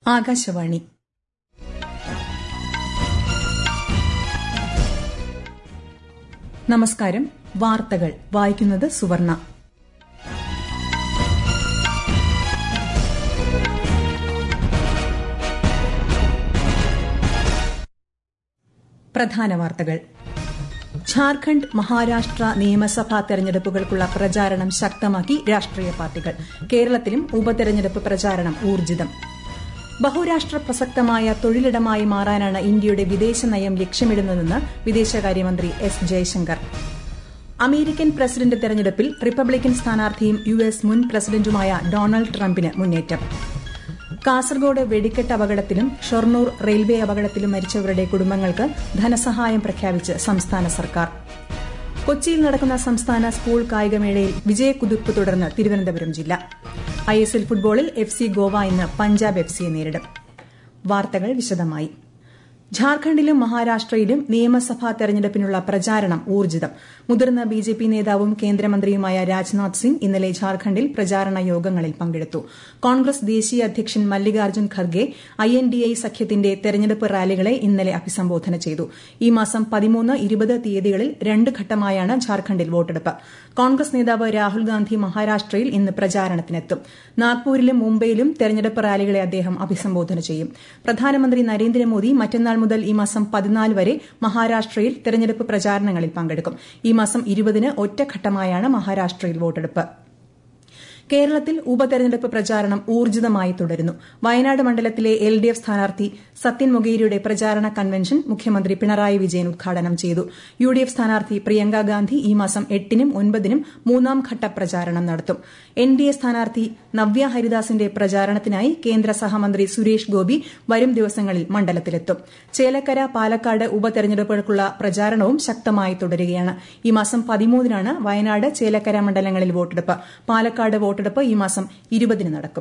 ആകാശവാണി നമസ്കാരം വാർത്തകൾ വായിക്കുന്നത് സുവർണ പ്രധാന വാർത്തകൾ ഝാർഖണ്ഡ് മഹാരാഷ്ട്ര നിയമസഭാ തെരഞ്ഞെടുപ്പുകൾക്കുള്ള പ്രചാരണം ശക്തമാക്കി രാഷ്ട്രീയ പാർട്ടികൾ കേരളത്തിലും ഉപതെരഞ്ഞെടുപ്പ് പ്രചാരണം ഊർജിതം ബഹുരാഷ്ട്ര പ്രസക്തമായ തൊഴിലിടമായി മാറാനാണ് ഇന്ത്യയുടെ വിദേശ നയം ലക്ഷ്യമിടുന്നതെന്ന് വിദേശകാര്യമന്ത്രി എസ് ജയശങ്കർ അമേരിക്കൻ പ്രസിഡന്റ് തെരഞ്ഞെടുപ്പിൽ റിപ്പബ്ലിക്കൻ സ്ഥാനാർത്ഥിയും യു എസ് മുൻ പ്രസിഡന്റുമായ ഡൊണാൾഡ് ട്രംപിന് മുന്നേറ്റം കാസർഗോഡ് വെടിക്കെട്ട് അപകടത്തിലും ഷൊർണൂർ റെയിൽവേ അപകടത്തിലും മരിച്ചവരുടെ കുടുംബങ്ങൾക്ക് ധനസഹായം പ്രഖ്യാപിച്ച് സംസ്ഥാന സർക്കാർ കൊച്ചിയിൽ നടക്കുന്ന സംസ്ഥാന സ്കൂൾ കായികമേളയിൽ വിജയക്കുതിപ്പ് തുടർന്ന് തിരുവനന്തപുരം ജില്ല ഐഎസ്എൽ ഫുട്ബോളിൽ എഫ് സി ഗോവ ഇന്ന് പഞ്ചാബ് എഫ് സിയെ നേരിടും വാർത്തകൾ വിശദമായി ഝാർഖണ്ഡിലും മഹാരാഷ്ട്രയിലും നിയമസഭാ തെരഞ്ഞെടുപ്പിനുള്ള പ്രചാരണം ഊർജിതം മുതിർന്ന ബിജെപി നേതാവും കേന്ദ്രമന്ത്രിയുമായ രാജ്നാഥ് സിംഗ് ഇന്നലെ ഝാർഖണ്ഡിൽ പ്രചാരണ യോഗങ്ങളിൽ പങ്കെടുത്തു കോൺഗ്രസ് ദേശീയ അധ്യക്ഷൻ മല്ലികാർജ്ജുൻ ഖർഗെ ഐഎൻഡിഎ സഖ്യത്തിന്റെ തെരഞ്ഞെടുപ്പ് റാലികളെ ഇന്നലെ അഭിസംബോധന ചെയ്തു ഈ മാസം പതിമൂന്ന് ഇരുപത് തീയതികളിൽ രണ്ട് ഘട്ടമായാണ് ഝാർഖണ്ഡിൽ വോട്ടെടുപ്പ് കോൺഗ്രസ് നേതാവ് രാഹുൽ ഗാന്ധി മഹാരാഷ്ട്രയിൽ ഇന്ന് പ്രചാരണത്തിനെത്തും നാഗ്പൂരിലും മുംബൈയിലും തെരഞ്ഞെടുപ്പ് റാലികളെ അദ്ദേഹം അഭിസംബോധന ചെയ്യും പ്രധാനമന്ത്രി നരേന്ദ്രമോദി മറ്റന്നാൾ മുതൽ ഈ മാസം പതിനാല് വരെ മഹാരാഷ്ട്രയിൽ തെരഞ്ഞെടുപ്പ് പ്രചാരണങ്ങളിൽ പങ്കെടുക്കും ഈ മാസം ഇരുപതിന് ഒറ്റഘട്ടമായാണ് മഹാരാഷ്ട്രയിൽ വോട്ടെടുപ്പ് കേരളത്തിൽ ഉപതെരഞ്ഞെടുപ്പ് പ്രചാരണം ഊർജിതമായി തുടരുന്നു വയനാട് മണ്ഡലത്തിലെ എൽ ഡി എഫ് സ്ഥാനാർത്ഥി സത്യൻ മൊഗേരിയുടെ പ്രചാരണ കൺവെൻഷൻ മുഖ്യമന്ത്രി പിണറായി വിജയൻ ഉദ്ഘാടനം ചെയ്തു യു ഡി എഫ് സ്ഥാനാർത്ഥി പ്രിയങ്ക ഗാന്ധി ഈ മാസം എട്ടിനും ഒൻപതിനും മൂന്നാം ഘട്ട പ്രചാരണം നടത്തും എൻ ഡി എ സ്ഥാനാർത്ഥി നവ്യ ഹരിദാസിന്റെ പ്രചാരണത്തിനായി കേന്ദ്ര സഹമന്ത്രി സുരേഷ് ഗോപി വരും ദിവസങ്ങളിൽ മണ്ഡലത്തിലെത്തും ചേലക്കര പാലക്കാട് ഉപതെരഞ്ഞെടുപ്പുകൾക്കുള്ള പ്രചാരണവും ശക്തമായി തുടരുകയാണ് ഈ മാസം പതിമൂന്നിനാണ് വയനാട് ചേലക്കര മണ്ഡലങ്ങളിൽ വോട്ടെടുപ്പ് പാലക്കാട് വോട്ടെടുപ്പ് ഈ മാസം ഇരുപതിന് നടക്കും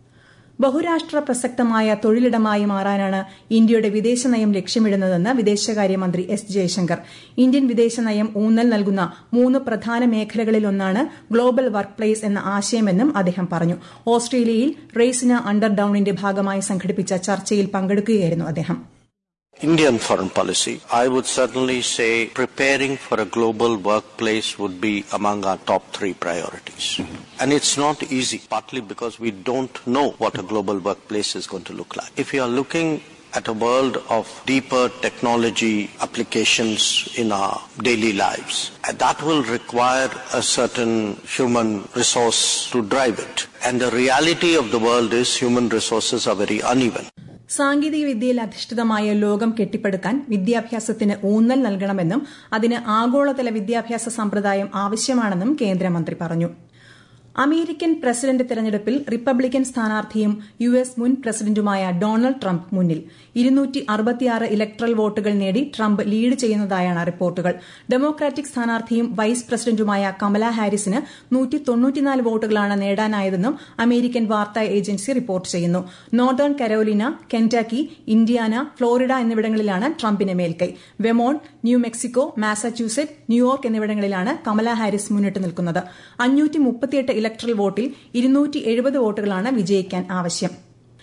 ബഹുരാഷ്ട്ര പ്രസക്തമായ തൊഴിലിടമായി മാറാനാണ് ഇന്ത്യയുടെ വിദേശനയം ലക്ഷ്യമിടുന്നതെന്ന് വിദേശകാര്യമന്ത്രി എസ് ജയശങ്കർ ഇന്ത്യൻ വിദേശനയം ഊന്നൽ നൽകുന്ന മൂന്ന് പ്രധാന മേഖലകളിലൊന്നാണ് ഗ്ലോബൽ വർക്ക് പ്ലേസ് എന്ന ആശയമെന്നും അദ്ദേഹം പറഞ്ഞു ഓസ്ട്രേലിയയിൽ റെയ്സിന അണ്ടർ ഡൌണിന്റെ ഭാഗമായി സംഘടിപ്പിച്ച ചർച്ചയിൽ പങ്കെടുക്കുകയായിരുന്നു അദ്ദേഹം Indian foreign policy, I would certainly say preparing for a global workplace would be among our top three priorities. And it's not easy, partly because we don't know what a global workplace is going to look like. If you are looking at a world of deeper technology applications in our daily lives, that will require a certain human resource to drive it. And the reality of the world is human resources are very uneven. സാങ്കേതിക വിദ്യയിൽ അധിഷ്ഠിതമായ ലോകം കെട്ടിപ്പടുക്കാൻ വിദ്യാഭ്യാസത്തിന് ഊന്നൽ നൽകണമെന്നും അതിന് ആഗോളതല വിദ്യാഭ്യാസ സമ്പ്രദായം ആവശ്യമാണെന്നും കേന്ദ്രമന്ത്രി പറഞ്ഞു അമേരിക്കൻ പ്രസിഡന്റ് തെരഞ്ഞെടുപ്പിൽ റിപ്പബ്ലിക്കൻ സ്ഥാനാർത്ഥിയും യു എസ് മുൻ പ്രസിഡന്റുമായ ഡൊണാൾഡ് ട്രംപ് മുന്നിൽ ഇലക്ട്രൽ വോട്ടുകൾ നേടി ട്രംപ് ലീഡ് ചെയ്യുന്നതായാണ് റിപ്പോർട്ടുകൾ ഡെമോക്രാറ്റിക് സ്ഥാനാർത്ഥിയും വൈസ് പ്രസിഡന്റുമായ കമല ഹാരിസിന് വോട്ടുകളാണ് നേടാനായതെന്നും അമേരിക്കൻ വാർത്താ ഏജൻസി റിപ്പോർട്ട് ചെയ്യുന്നു Northern Carolina Kentucky Indiana Florida എന്നിവിടങ്ങളിലാണ് ട്രംപിന് മേൽക്കൈ Vermont New Mexico Massachusetts New York എന്നിവിടങ്ങളിലാണ് കമല ഹാരിസ് മുന്നിട്ട് നിൽക്കുന്നത് ഇലക്ട്രൽ വോട്ടിൽ വോട്ടുകളാണ് വിജയിക്കാൻ ആവശ്യം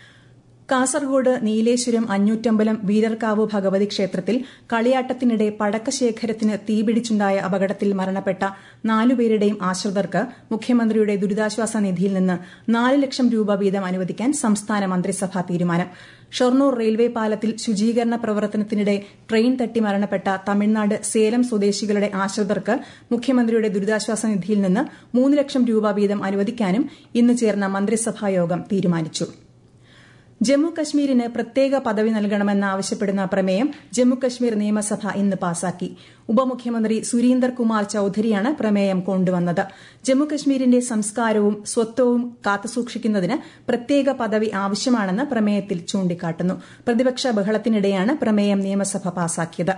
കാസർഗോഡ് നീലേശ്വരം അഞ്ഞൂറ്റമ്പലം വീരർക്കാവ് ഭഗവതി ക്ഷേത്രത്തിൽ കളിയാട്ടത്തിനിടെ പടക്കശേഖരത്തിന് തീപിടിച്ചുണ്ടായ അപകടത്തിൽ മരണപ്പെട്ട നാലുപേരുടെയും ആശ്രിതർക്ക് മുഖ്യമന്ത്രിയുടെ ദുരിതാശ്വാസ നിധിയിൽ നിന്ന് നാല് ലക്ഷം രൂപ വീതം അനുവദിക്കാൻ സംസ്ഥാന മന്ത്രിസഭാ തീരുമാനം ഷൊർണൂർ റെയിൽവേ പാലത്തിൽ ശുചീകരണ പ്രവർത്തനത്തിനിടെ ട്രെയിൻ തട്ടി മരണപ്പെട്ട തമിഴ്നാട് സേലം സ്വദേശികളുടെ ആശ്രിതർക്ക് മുഖ്യമന്ത്രിയുടെ ദുരിതാശ്വാസ നിധിയിൽ നിന്ന് മൂന്ന് ലക്ഷം രൂപ വീതം അനുവദിക്കാനും ഇന്ന് ചേർന്ന മന്ത്രിസഭായോഗം തീരുമാനിച്ചു ജമ്മു കശ്മീരിന് പ്രത്യേക പദവി നൽകണമെന്നാവശ്യപ്പെടുന്ന പ്രമേയം ജമ്മുകശ്മീർ നിയമസഭ ഇന്ന് പാസാക്കി ഉപമുഖ്യമന്ത്രി സുരീന്ദർ കുമാർ ചൌധരിയാണ് പ്രമേയം കൊണ്ടുവന്നത് ജമ്മുകശ്മീരിന്റെ സംസ്കാരവും സ്വത്വവും കാത്തുസൂക്ഷിക്കുന്നതിന് പ്രത്യേക പദവി ആവശ്യമാണെന്ന് പ്രമേയത്തിൽ ചൂണ്ടിക്കാട്ടുന്നു പ്രതിപക്ഷ ബഹളത്തിനിടെയാണ് പ്രമേയം നിയമസഭ പാസാക്കിയത്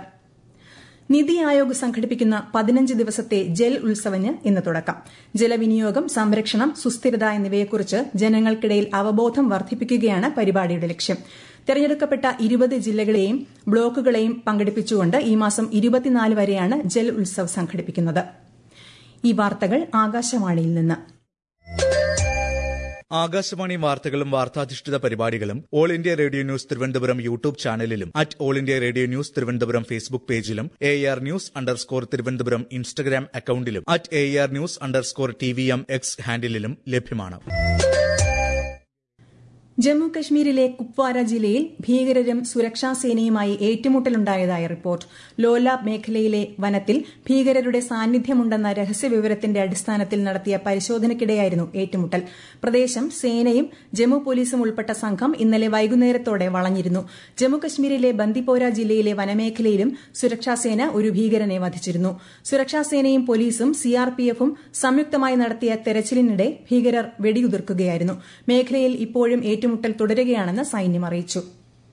നിതി ആയോഗ് സംഘടിപ്പിക്കുന്ന പതിനഞ്ച് ദിവസത്തെ ജൽ ഉത്സവന് ഇന്ന് തുടക്കം ജലവിനിയോഗം സംരക്ഷണം സുസ്ഥിരത എന്നിവയെക്കുറിച്ച് ജനങ്ങൾക്കിടയിൽ അവബോധം വർദ്ധിപ്പിക്കുകയാണ് പരിപാടിയുടെ ലക്ഷ്യം തെരഞ്ഞെടുക്കപ്പെട്ട ഇരുപത് ജില്ലകളെയും ബ്ലോക്കുകളെയും പങ്കെടുപ്പിച്ചുകൊണ്ട് ഈ മാസം ഇരുപത്തിനാല് വരെയാണ് ജൽ ഉത്സവ് സംഘടിപ്പിക്കുന്നത് ഈ വാർത്തകൾ ആകാശവാണിയിൽ നിന്ന് ആകാശവാണി വാർത്തകളും വാർത്താധിഷ്ഠിത പരിപാടികളും All India Radio News Thiruvananthapuram YouTube ചാനലിലും at All India Radio News Thiruvananthapuram Facebook പേജിലും A R news underscore Thiruvananthapuram Instagram അക്കൌണ്ടിലും at A R news underscore T V M X ഹാൻഡിലും ലഭ്യമാണ് ജമ്മു കശ്മീരിലെ കുപ്വാര ജില്ലയിൽ ഭീകരരും സുരക്ഷാ സേനയുമായി ഏറ്റുമുട്ടലുണ്ടായതായി റിപ്പോർട്ട് ലോലാബ് മേഖലയിലെ വനത്തിൽ ഭീകരരുടെ സാന്നിധ്യമുണ്ടെന്ന രഹസ്യവിവരത്തിന്റെ അടിസ്ഥാനത്തിൽ നടത്തിയ പരിശോധനയ്ക്കിടെയായിരുന്നു ഏറ്റുമുട്ടൽ പ്രദേശം സേനയും ജമ്മു പോലീസും ഉൾപ്പെട്ട സംഘം ഇന്നലെ വൈകുന്നേരത്തോടെ വളഞ്ഞിരുന്നു ജമ്മുകശ്മീരിലെ ബന്ദിപ്പോര ജില്ലയിലെ വനമേഖലയിലും സുരക്ഷാസേന ഒരു ഭീകരനെ വധിച്ചിരുന്നു സുരക്ഷാസേനയും പോലീസും സിആർപിഎഫും സംയുക്തമായി നടത്തിയ തെരച്ചിലിനിടെ ഭീകരർ വെടിയുതിർക്കുകയായിരുന്നു മേഖലയിൽ ഇപ്പോഴും ഏറ്റുമുട്ടൽ തുടരുകയാണെന്ന് സൈന്യം അറിയിച്ചു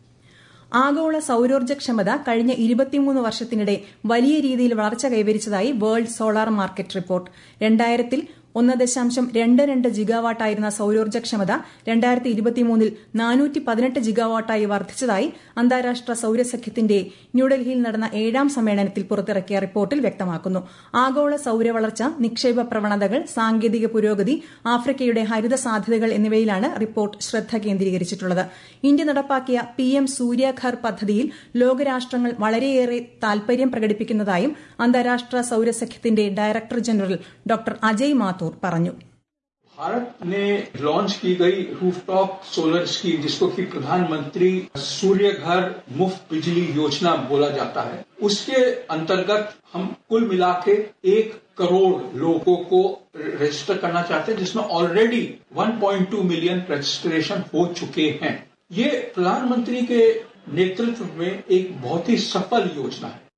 ആഗോള സൌരോർജ്ജക്ഷമത കഴിഞ്ഞ ഇരുപത്തിമൂന്ന് വർഷത്തിനിടെ വലിയ രീതിയിൽ വളർച്ച കൈവരിച്ചതായി വേൾഡ് സോളാർ മാർക്കറ്റ് റിപ്പോർട്ട് രണ്ടായിരത്തിൽ ഒന്ന് ദശാംശം രണ്ട് രണ്ട് ജിഗാവാട്ടായിരുന്ന സൌരോർജ്ജക്ഷമത രണ്ടായിരത്തി ഇരുപത്തിമൂന്നിൽ നാനൂറ്റി പതിനെട്ട് ജിഗാവാട്ടായി വർദ്ധിച്ചതായി അന്താരാഷ്ട്ര സൌരസഖ്യത്തിന്റെ ന്യൂഡൽഹിയിൽ നടന്ന ഏഴാം സമ്മേളനത്തിൽ പുറത്തിറക്കിയ റിപ്പോർട്ടിൽ വ്യക്തമാക്കുന്നു ആഗോള സൌര വളർച്ച നിക്ഷേപ പ്രവണതകൾ സാങ്കേതിക പുരോഗതി ആഫ്രിക്കയുടെ ഹരിത സാധ്യതകൾ എന്നിവയിലാണ് റിപ്പോർട്ട് ശ്രദ്ധ കേന്ദ്രീകരിച്ചിട്ടുള്ളത് ഇന്ത്യ നടപ്പാക്കിയ പിഎം സൂര്യഘർ പദ്ധതിയിൽ ലോകരാഷ്ട്രങ്ങൾ വളരെയേറെ താൽപര്യം പ്രകടിപ്പിക്കുന്നതായും അന്താരാഷ്ട്ര സൌരസഖ്യത്തിന്റെ director general doctor Ajay Mathur പറഞ്ഞു भारत ने लॉन्च की गई रूफटॉप सोलर स्कीम जिसको कि प्रधानमंत्री सूर्य घर मुफ्त बिजली योजना बोला जाता है उसके अंतर्गत हम कुल मिला के एक करोड़ लोगों को रजिस्टर करना चाहते हैं जिसमें ऑलरेडी 1.2 मिलियन रजिस्ट्रेशन हो चुके हैं ये प्रधानमंत्री के नेतृत्व में एक बहुत ही सफल योजना है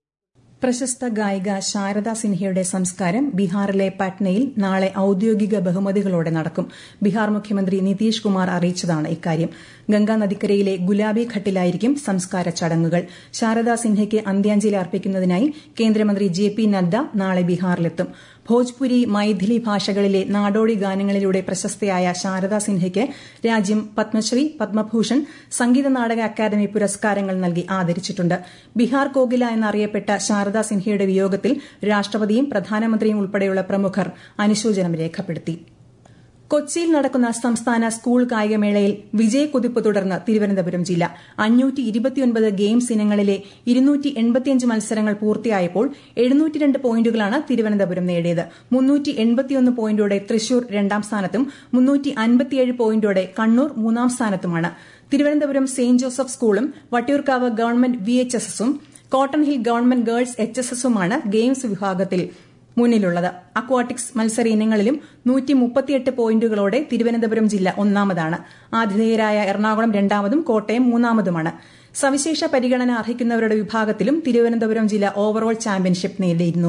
പ്രശസ്ത ഗായിക ശാരദ സിൻഹയുടെ സംസ്കാരം ബീഹാറിലെ പട്നയിൽ നാളെ ഔദ്യോഗിക ബഹുമതികളോടെ നടക്കും ബീഹാർ മുഖ്യമന്ത്രി നിതീഷ് കുമാർ അറിയിച്ചതാണ് ഇക്കാര്യം ഗംഗാ നദിക്കരയിലെ ഗുലാബി ഘട്ടിലായിരിക്കും സംസ്കാര ചടങ്ങുകൾ ശാരദ സിൻഹയ്ക്ക് അന്ത്യാഞ്ജലി അർപ്പിക്കുന്നതിനായി കേന്ദ്രമന്ത്രി ജെ പി നദ്ദ നാളെ ബീഹാറിലെത്തും ഭോജ്പുരി മൈഥിലി ഭാഷകളിലെ നാടോടി ഗാനങ്ങളിലൂടെ പ്രശസ്തയായ ശാരദ സിൻഹയ്ക്ക് രാജ്യം പത്മശ്രീ പത്മഭൂഷൺ സംഗീത നാടക അക്കാദമി പുരസ്കാരങ്ങൾ നൽകി ആദരിച്ചിട്ടുണ്ട് ബീഹാർ കോകില എന്നറിയപ്പെട്ട ശാരദ സിൻഹയുടെ വിയോഗത്തിൽ രാഷ്ട്രപതിയും പ്രധാനമന്ത്രിയും ഉൾപ്പെടെയുള്ള പ്രമുഖർ അനുശോചനം രേഖപ്പെടുത്തി കൊച്ചിയിൽ നടക്കുന്ന സംസ്ഥാന സ്കൂൾ കായികമേളയിൽ വിജയക്കുതിപ്പ് തുടർന്ന് തിരുവനന്തപുരം ജില്ല അഞ്ഞൂറ്റി ഇരുപത്തിയൊൻപത് ഗെയിംസ് ഇനങ്ങളിലെ ഇരുന്നൂറ്റി എൺപത്തിയഞ്ച് മത്സരങ്ങൾ പൂർത്തിയായപ്പോൾ എഴുന്നൂറ്റിരണ്ട് പോയിന്റുകളാണ് തിരുവനന്തപുരം നേടിയത് മുന്നൂറ്റി എൺപത്തിയൊന്ന് പോയിന്റോടെ തൃശൂർ രണ്ടാം സ്ഥാനത്തും മുന്നൂറ്റി അൻപത്തിയേഴ് പോയിന്റോടെ കണ്ണൂർ മൂന്നാം സ്ഥാനത്തുമാണ് തിരുവനന്തപുരം സെയിന്റ് ജോസഫ് സ്കൂളും Vattiyoorkavu government V H S എസും Cotton Hill government girls H S എസുമാണ് ഗെയിംസ് വിഭാഗത്തിൽ മുന്നിലുള്ളത് അക്വാട്ടിക്സ് മത്സര ഇനങ്ങളിലും നൂറ്റി മുപ്പത്തിയെട്ട് പോയിന്റുകളോടെ തിരുവനന്തപുരം ജില്ല ഒന്നാമതാണ് ആതിഥേയരായ എറണാകുളം രണ്ടാമതും കോട്ടയം മൂന്നാമതുമാണ് സവിശേഷ പരിഗണന അർഹിക്കുന്നവരുടെ വിഭാഗത്തിലും തിരുവനന്തപുരം ജില്ല ഓവറോൾ ചാമ്പ്യൻഷിപ്പ് നേടിയിരുന്നു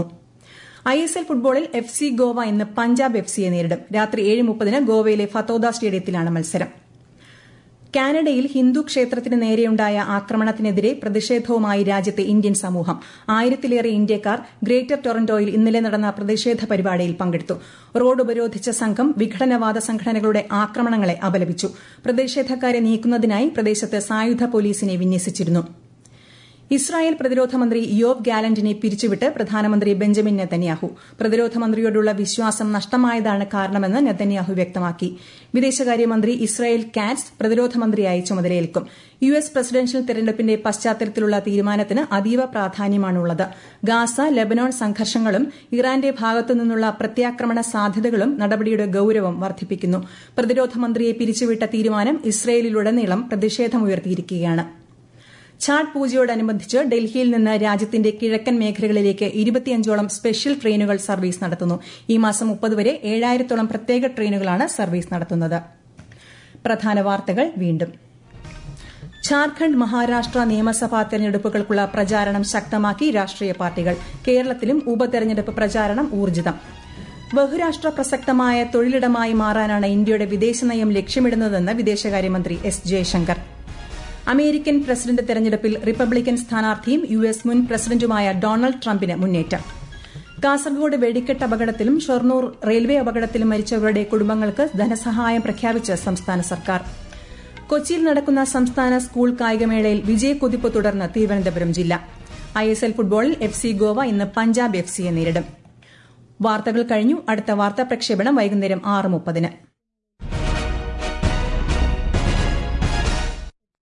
ഐ എസ് എൽ ഫുട്ബോളിൽ എഫ് സി ഗോവ ഇന്ന് പഞ്ചാബ് എഫ് സിയെ നേരിടും രാത്രി ഏഴ് മുപ്പതിന് ഗോവയിലെ ഫത്തോദ സ്റ്റേഡിയത്തിലാണ് മത്സരം കാനഡയിൽ ഹിന്ദു ക്ഷേത്രത്തിന് നേരെയുണ്ടായ ആക്രമണത്തിനെതിരെ പ്രതിഷേധവുമായി രാജ്യത്തെ ഇന്ത്യൻ സമൂഹം ആയിരത്തിലേറെ ഇന്ത്യക്കാർ ഗ്രേറ്റർ ടൊറന്റോയിൽ ഇന്നലെ നടന്ന പ്രതിഷേധ പരിപാടിയിൽ പങ്കെടുത്തു റോഡ് ഉപരോധിച്ച സംഘം വിഘടനവാദ സംഘടനകളുടെ ആക്രമണങ്ങളെ അപലപിച്ചു പ്രതിഷേധക്കാരെ നീക്കുന്നതിനായി പ്രദേശത്ത് സായുധ പോലീസിനെ വിന്യസിച്ചിരുന്നു ഇസ്രായേൽ പ്രതിരോധ മന്ത്രി യോവ് ഗാലന്റിനെ പിരിച്ചുവിട്ട് പ്രധാനമന്ത്രി ബെഞ്ചമിൻ നെതന്യാഹു പ്രതിരോധ മന്ത്രിയോടുള്ള വിശ്വാസം നഷ്ടമായതാണ് കാരണമെന്ന് നെതന്യാഹു വ്യക്തമാക്കി വിദേശകാര്യമന്ത്രി ഇസ്രായേൽ കാറ്റ്സ് പ്രതിരോധ മന്ത്രിയായി ചുമതലയേൽക്കും യു എസ് പ്രസിഡൻഷ്യൽ തെരഞ്ഞെടുപ്പിന്റെ പശ്ചാത്തലത്തിലുള്ള തീരുമാനത്തിന് അതീവ പ്രാധാന്യമാണുള്ളത് ഗാസ ലബനോൺ സംഘർഷങ്ങളും ഇറാന്റെ ഭാഗത്തുനിന്നുള്ള പ്രത്യാക്രമണ സാധ്യതകളും നടപടിയുടെ ഗൌരവം വർദ്ധിപ്പിക്കുന്നു പ്രതിരോധ മന്ത്രിയെ പിരിച്ചുവിട്ട തീരുമാനം ഇസ്രയേലിലുടനീളം പ്രതിഷേധമുയർത്തിയിരിക്കുകയാണ് ഛാട്ട് പൂജയോടനുബന്ധിച്ച് ഡൽഹിയിൽ നിന്ന് രാജ്യത്തിന്റെ കിഴക്കൻ മേഖലകളിലേക്ക് ഇരുപത്തിയഞ്ചോളം സ്പെഷ്യൽ ട്രെയിനുകൾ സർവീസ് നടത്തുന്നു ഈ മാസം മുപ്പത് വരെ ഏഴായിരത്തോളം പ്രത്യേക ട്രെയിനുകളാണ് സർവീസ് നടത്തുന്നത് പ്രധാന വാർത്തകൾ വീണ്ടും ഝാർഖണ്ഡ് മഹാരാഷ്ട്ര നിയമസഭാ തെരഞ്ഞെടുപ്പുകൾക്കുള്ള പ്രചാരണം ശക്തമാക്കി രാഷ്ട്രീയ പാർട്ടികൾ കേരളത്തിലും ഉപതെരഞ്ഞെടുപ്പ് പ്രചാരണം ഊർജിതം ബഹുരാഷ്ട്ര പ്രസക്തമായ തൊഴിലിടമായി മാറാനാണ് ഇന്ത്യയുടെ വിദേശനയം ലക്ഷ്യമിടുന്നതെന്ന് വിദേശകാര്യമന്ത്രി എസ് ജയശങ്കർ അമേരിക്കൻ പ്രസിഡന്റ് തെരഞ്ഞെടുപ്പിൽ റിപ്പബ്ലിക്കൻ സ്ഥാനാർത്ഥിയും യു എസ് മുൻ പ്രസിഡന്റുമായ ഡൊണാൾഡ് ട്രംപിന് മുന്നേറ്റം കാസർഗോഡ് വെടിക്കെട്ട് അപകടത്തിലും ഷൊർണൂർ റെയിൽവേ അപകടത്തിലും മരിച്ചവരുടെ കുടുംബങ്ങൾക്ക് ധനസഹായം പ്രഖ്യാപിച്ച് സംസ്ഥാന സർക്കാർ കൊച്ചിയിൽ നടക്കുന്ന സംസ്ഥാന സ്കൂൾ കായികമേളയിൽ വിജയക്കുതിപ്പ് തുടർന്ന് തിരുവനന്തപുരം ജില്ല ഐ എസ് എൽ ഫുട്ബോളിൽ എഫ് സി ഗോവ ഇന്ന് പഞ്ചാബ് എഫ് സിയെ നേരിടും വാർത്തകൾ കഴിഞ്ഞു അടുത്ത വാർത്താ പ്രക്ഷേപണം വൈകുന്നേരം ആറ് മുപ്പതിന്